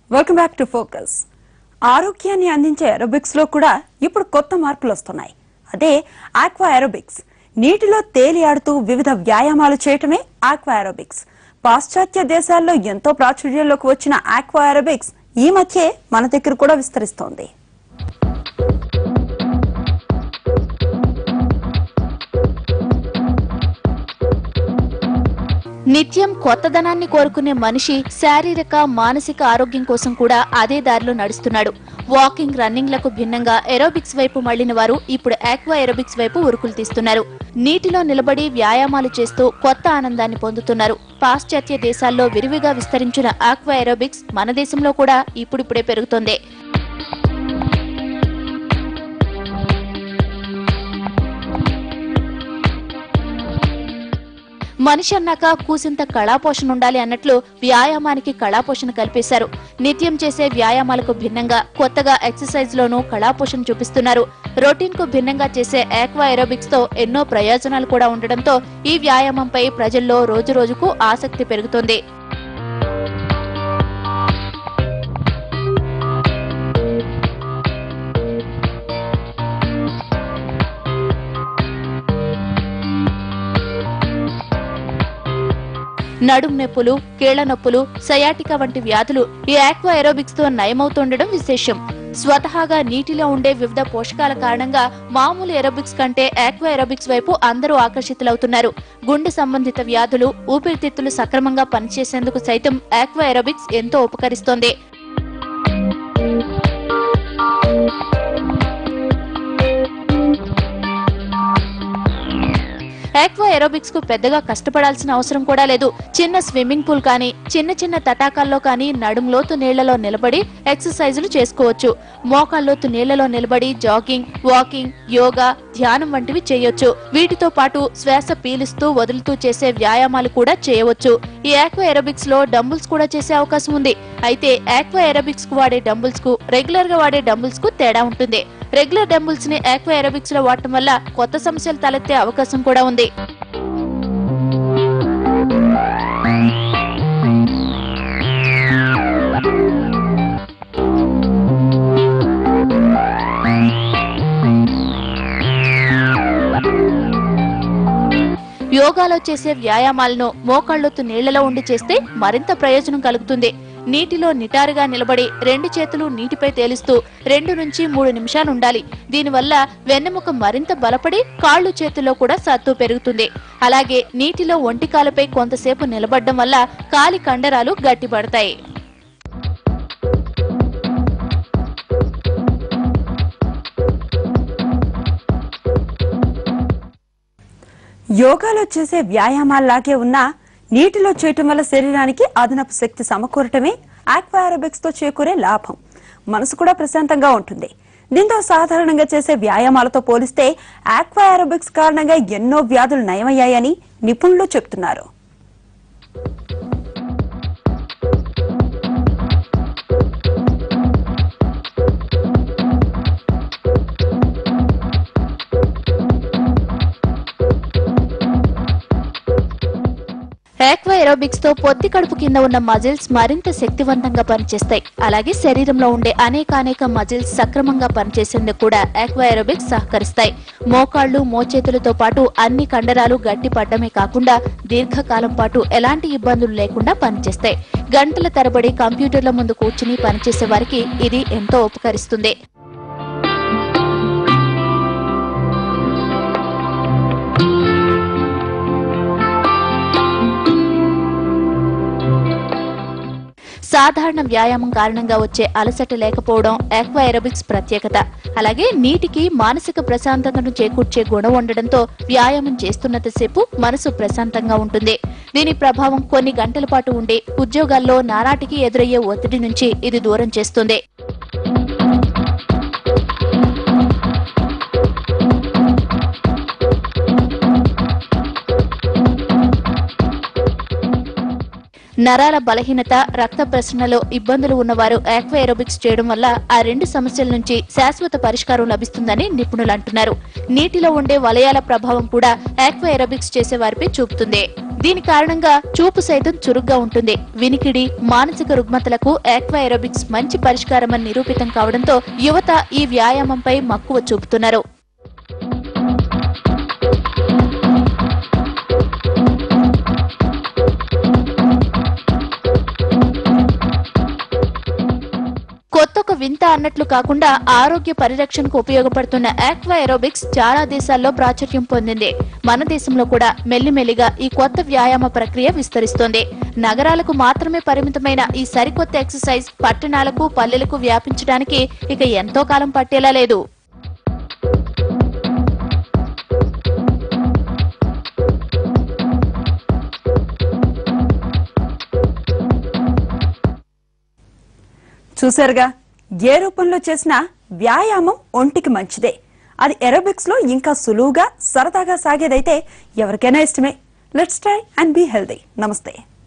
welcome back to focus ఆరోగ్యాన్ని అందించే aerobics లో కూడా ఇప్పుడు కొత్త మార్పులు వస్తున్నాయి అదే ఆక్వా aerobics నీటిలో తేలి ఆడుతూ వివిధ వ్యాయామాలు చేయటమే ఆక్వా aerobics పాశ్చాత్య దేశాల్లో ఎంతో ప్రాచుర్యంలోకి వచ్చిన ఆక్వా aerobics ఈ మధ్యే మన దగ్గర కూడా విస్తరిస్తోంది నిత్యం కొత్తదనాన్ని కోరుకునే మనిషి శారీరక మానసిక ఆరోగ్యం కోసం కూడా అదే దారిలో నడుస్తున్నాడు వాకింగ్ రన్నింగ్లకు భిన్నంగా ఎరోబిక్స్ వైపు మళ్లిన వారు ఇప్పుడు ఆక్వా ఎరోబిక్స్ వైపు ఉరుకులు తీస్తున్నారు నీటిలో నిలబడి వ్యాయామాలు చేస్తూ కొత్త ఆనందాన్ని పొందుతున్నారు పాశ్చాత్య దేశాల్లో విరివిగా విస్తరించిన ఆక్వా ఎరోబిక్స్ మన దేశంలో కూడా ఇప్పుడిప్పుడే పెరుగుతోంది మనిషి అన్నాక కూసింత కళాపోషణ ఉండాలి అన్నట్లు వ్యాయామానికి కళాపోషణ కల్పేశారు నిత్యం చేసే వ్యాయామాలకు భిన్నంగా కొత్తగా ఎక్సర్సైజ్ లోనూ కళాపోషణ చూపిస్తున్నారు రొటీన్ కు భిన్నంగా చేసే ఆక్వా ఎరోబిక్స్ తో ఎన్నో ప్రయోజనాలు కూడా ఉండడంతో ఈ వ్యాయామంపై ప్రజల్లో రోజు రోజుకు ఆసక్తి పెరుగుతోంది నడుం నొప్పులు కీళ్ల నొప్పులు సయాటికా వంటి వ్యాధులు ఈ ఆక్వా ఎరోబిక్స్ తో నయమవుతుండడం విశేషం స్వతహాగా నీటిలో ఉండే వివిధ పోషకాల కారణంగా మామూలు ఎరోబిక్స్ కంటే ఆక్వా ఎరోబిక్స్ వైపు అందరూ ఆకర్షితులవుతున్నారు గుండె సంబంధిత వ్యాధులు ఊపిరితిత్తులు సక్రమంగా పనిచేసేందుకు సైతం ఆక్వా ఎరోబిక్స్ ఎంతో ఉపకరిస్తోంది ఆక్వా ఎరోబిక్స్ కు పెద్దగా కష్టపడాల్సిన అవసరం కూడా లేదు చిన్న స్విమ్మింగ్ పూల్ కానీ చిన్న చిన్న తటాకాల్లో కానీ నడుంలోతు నీళ్లలో నిలబడి ఎక్సర్సైజులు చేసుకోవచ్చు మోకాల్లోతు నీళ్లలో నిలబడి జాగింగ్ వాకింగ్ యోగా ధ్యానం వంటివి చేయొచ్చు వీటితో పాటు శ్వాస పీలుస్తూ వదులుతూ చేసే వ్యాయామాలు కూడా చేయవచ్చు ఈ ఆక్వా ఎరోబిక్స్ లో డంబుల్స్ కూడా చేసే అవకాశం ఉంది అయితే ఆక్వా ఎరోబిక్స్ కు వాడే డంబుల్స్ కు రెగ్యులర్ గా వాడే డంబుల్స్ కు తేడా ఉంటుంది రెగ్యులర్ డంబుల్స్ ని ఆక్వా ఎరోబిక్స్ లో వాడటం వల్ల కొత్త సమస్యలు తలెత్తే అవకాశం కూడా ఉంది యోగాలో చేసే వ్యాయామాలను మోకాళ్ళొత్తు నీళ్లలో ఉండి చేస్తే మరింత ప్రయోజనం కలుగుతుంది నీటిలో నిటారుగా నిలబడి రెండు చేతులు నీటిపై తేలిస్తూ రెండు నుంచి మూడు నిమిషాలు ఉండాలి దీనివల్ల వెన్నెముక మరింత బలపడి కాళ్ళు చేతుల్లో కూడా సత్తు పెరుగుతుంది అలాగే నీటిలో ఒంటి కాలుపై కొంతసేపు నిలబడడం వల్ల కాలి కండరాలు గట్టిపడతాయి యోగాలో చేసే వ్యాయామాల్లాగే ఉన్నా నీటిలో చేయటం వల్ల శరీరానికి అదనపు శక్తి సమకూరటమే ఆక్వా aerobics తో చేకూరే లాభం మనసు కూడా ప్రశాంతంగా ఉంటుంది దీంతో సాధారణంగా చేసే వ్యాయామాలతో పోలిస్తే ఆక్వా aerobics కారణంగా ఎన్నో వ్యాధులు నయమయ్యాయని నిపుణులు చెప్తున్నారు ఆక్వా ఎరోబిక్స్ తో పొత్తి కడుపు కింద ఉన్న మజిల్స్ మరింత శక్తివంతంగా పనిచేస్తాయి అలాగే శరీరంలో ఉండే అనేకానేక మజిల్స్ సక్రమంగా పనిచేసేందుకు కూడా ఆక్వా ఎరోబిక్స్ సహకరిస్తాయి మోకాళ్లు మోచేతులతో పాటు అన్ని కండరాలు గట్టి పడ్డమే కాకుండా దీర్ఘకాలం పాటు ఎలాంటి ఇబ్బందులు లేకుండా పనిచేస్తాయి గంటల తరబడి కంప్యూటర్ల ముందు కూర్చుని పనిచేసే వారికి ఇది ఎంతో ఉపకరిస్తుంది సాధారణ వ్యాయామం కారణంగా వచ్చే అలసట లేకపోవడం ఆక్వా ఎరోబిక్స్ ప్రత్యేకత అలాగే నీటికి మానసిక ప్రశాంతతను చేకూర్చే గుణం ఉండడంతో వ్యాయామం చేస్తున్నంతసేపు మనసు ప్రశాంతంగా ఉంటుంది దీని ప్రభావం కొన్ని గంటల పాటు ఉండే ఉద్యోగాల్లో నానాటికి ఎదురయ్యే ఒత్తిడి నుంచి ఇది దూరం చేస్తుంది నరాల బలహీనత రక్త ప్రసరణలో ఇబ్బందులు ఉన్నవారు ఆక్వా ఎరోబిక్స్ చేయడం వల్ల ఆ రెండు సమస్యల నుంచి శాశ్వత పరిష్కారం లభిస్తుందని నిపుణులు అంటున్నారు నీటిలో ఉండే వలయాల ప్రభావం కూడా ఆక్వా ఎరోబిక్స్ చేసే వారిపై చూపుతుంది దీని కారణంగా చూపు సైతం చురుగ్గా ఉంటుంది వినికిడి మానసిక రుగ్మతలకు ఆక్వా ఏరోబిక్స్ మంచి పరిష్కారమని నిరూపితం కావడంతో యువత ఈ వ్యాయామంపై మక్కువ చూపుతున్నారు కొత్త ఒక వింత అన్నట్లు కాకుండా ఆరోగ్య పరిరక్షణకు ఉపయోగపడుతున్న ఆక్వా ఏరోబిక్స్ చాలా దేశాల్లో ప్రాచుర్యం పొందింది మన దేశంలో కూడా మెల్లిమెల్లిగా ఈ కొత్త వ్యాయామ ప్రక్రియ విస్తరిస్తోంది నగరాలకు మాత్రమే పరిమితమైన ఈ సరికొత్త ఎక్సర్సైజ్ పట్టణాలకు పల్లెలకు వ్యాపించడానికి ఇక ఎంతో కాలం పట్టేలా లేదు చూశారుగా ఏ రూపంలో చేసినా వ్యాయామం ఒంటికి మంచిదే అది ఎరోబిక్స్ లో ఇంకా సులువుగా సరదాగా సాగేదైతే ఎవరికైనా ఇష్టమే let's try and be healthy నమస్తే